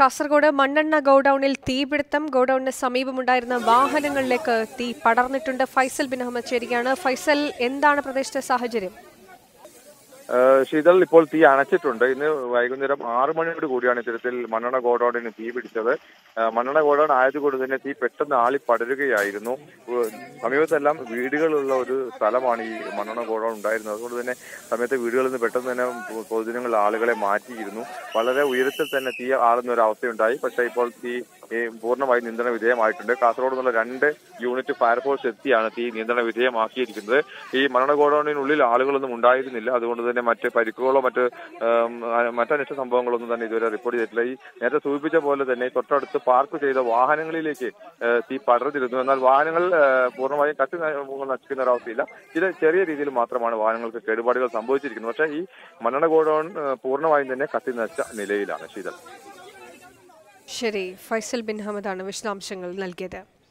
കാസർഗോഡ് മണ്ണെണ്ണ ഗോഡൌണിൽ തീപിടുത്തം ഗോഡൌണിന് സമീപമുണ്ടായിരുന്ന വാഹനങ്ങളിലേക്ക് തീ പടർന്നിട്ടുണ്ട് ഫൈസൽ ബിൻ അഹമ്മദ് ചേരുകയാണ് ഫൈസൽ എന്താണ് പ്രദേശത്തെ സാഹചര്യം ഏഹ് ശീതൾ ഇപ്പോൾ തീ അണച്ചിട്ടുണ്ട് ഇന്ന് വൈകുന്നേരം ആറു മണിയോട് കൂടിയാണ് ഇത്തരത്തിൽ മണ്ണെണ്ണ ഗോഡൌണിന് തീ പിടിച്ചത് ഏഹ് മണ്ണെണ്ണ ഗോഡൌൺ ആയതുകൊണ്ട് തന്നെ തീ പെട്ടെന്ന് ആളി പടരുകയായിരുന്നു ഏഹ് സമീപത്തെല്ലാം വീടുകളുള്ള ഒരു സ്ഥലമാണ് ഈ മണ്ണെണ്ണ ഗോഡൌൺ ഉണ്ടായിരുന്നത് അതുകൊണ്ട് തന്നെ സമയത്ത് വീടുകളിൽ നിന്ന് പെട്ടെന്ന് തന്നെ പൊ- പൊതുജനങ്ങൾ ആളുകളെ മാറ്റിയിരുന്നു വളരെ ഉയരത്തിൽ തന്നെ തീ ആളുന്ന ഒരു അവസ്ഥയുണ്ടായി പക്ഷേ ഇപ്പോൾ തീ ഏഹ് പൂർണ്ണമായി നിയന്ത്രണ വിധേയമായിട്ടുണ്ട് കാസർഗോഡ് നിന്നുള്ള രണ്ട് യൂണിറ്റ് ഫയർഫോഴ്സ് എത്തിയാണ് തീ നിയന്ത്രണ വിധേയമാക്കിയിരിക്കുന്നത് ഈ മരണ ഗോഡൌണിനുള്ളിൽ ആളുകളൊന്നും ഉണ്ടായിരുന്നില്ല അതുകൊണ്ട് തന്നെ മറ്റ് പരിക്കുകളോ മറ്റ് ഏം, അ- മറ്റനിഷ്ട സംഭവങ്ങളൊന്നും തന്നെ ഇതുവരെ റിപ്പോർട്ട് ചെയ്തിട്ടില്ല ഈ നേരത്തെ സൂചിപ്പിച്ച പോലെ തന്നെ തൊട്ടടുത്ത് പാർക്ക് ചെയ്ത വാഹനങ്ങളിലേക്ക് ഏഹ്, തീ പടർന്നിരുന്നു എന്നാൽ വാഹനങ്ങൾ ഏഹ്, പൂർണ്ണമായും കത്തി ന- നശിക്കുന്ന ഒരവസ്ഥയില്ല ചില ചെറിയ രീതിയിൽ മാത്രമാണ് വാഹനങ്ങൾക്ക് കേടുപാടുകൾ സംഭവിച്ചിരിക്കുന്നത് പക്ഷേ ഈ മണ്ണണ ഗോഡൌൺ ഏഹ്, പൂർണ്ണമായും തന്നെ കത്തി നശിച്ച നിലയിലാണ് ശീതൾ ശരി ഫൈസൽ ബിൻ അഹമ്മദാണ് വിശദാംശങ്ങൾ നൽകിയത്